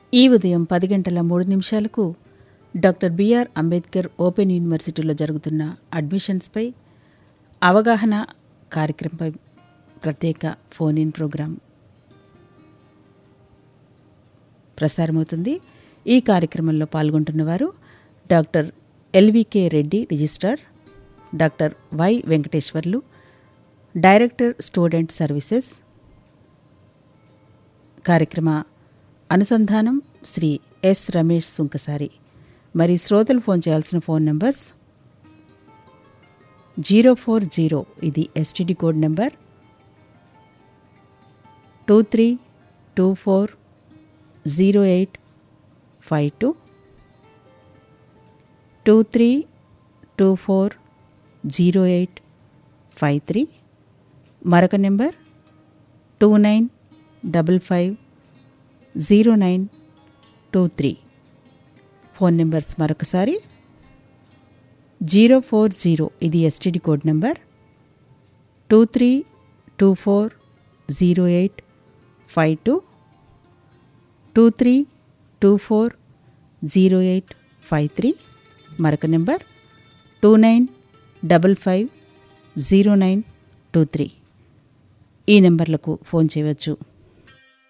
ఈ ఉదయం పది గంటల మూడు నిమిషాలకు డాక్టర్ బిఆర్ అంబేద్కర్ ఓపెన్ యూనివర్సిటీలో జరుగుతున్న అడ్మిషన్స్పై అవగాహన కార్యక్రమంపై ప్రత్యేక ఫోన్ ఇన్ ప్రోగ్రాం ప్రసారమవుతుంది ఈ కార్యక్రమంలో పాల్గొంటున్నవారు doctor LVK Reddy registrar doctor Y Venkateswarlu director student services కార్యక్రమ అనుసంధానం శ్రీ ఎస్ రమేష్ సుంకసారి మరి శ్రోతలు ఫోన్ చేయాల్సిన phone numbers zero four zero ఇది STD code number two three two four zero eight five two two three two four zero eight five three మరొక number two nine double five zero nine two three phone numbers మరొకసారి zero four zero ఇది STD code number two three two four zero eight five two two three two four zero eight five three మరొక number two nine double five zero nine two three ఈ నెంబర్లకు phone చేయవచ్చు